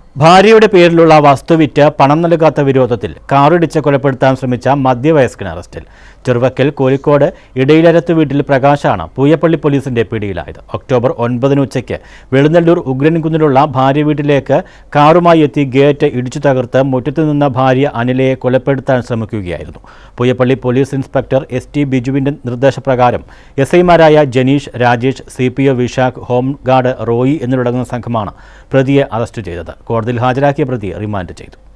ഭാര്യയുടെ പേരിലുള്ള വസ്തു വിറ്റ് പണം നൽകാത്ത വിരോധത്തിൽ കാറിടിച്ച് കൊലപ്പെടുത്താൻ ശ്രമിച്ച മധ്യവയസ്കൻ അറസ്റ്റിൽ ചെറുവക്കൽ കോഴിക്കോട് ഇടയിലരത്ത് വീട്ടിൽ പ്രകാശാണ് പൂയപ്പള്ളി പോലീസിന്റെ പിടിയിലായത് ഒക്ടോബർ ഒൻപതിന് ഉച്ചയ്ക്ക് വെളുന്നല്ലൂർ ഉഗ്രൻകുന്നിലുള്ള ഭാര്യ വീട്ടിലേക്ക് കാറുമായി എത്തി ഗേറ്റ് ഇടിച്ചു തകർത്ത് മുറ്റത്തു നിന്ന ഭാര്യ അനിലയെ കൊലപ്പെടുത്താൻ ശ്രമിക്കുകയായിരുന്നു Pooyappally police inspector S T ബിജുവിന്റെ നിർദ്ദേശപ്രകാരം എസ് ഐമാരായ Janeesh Rajesh C P O Vishakh home guard Roy എന്നിവരടങ്ങുന്ന സംഘമാണ് പ്രതിയെ അറസ്റ്റ് ചെയ്തത് കോടതിയിൽ ഹാജരാക്കിയ പ്രതിയെ റിമാൻഡ് ചെയ്തു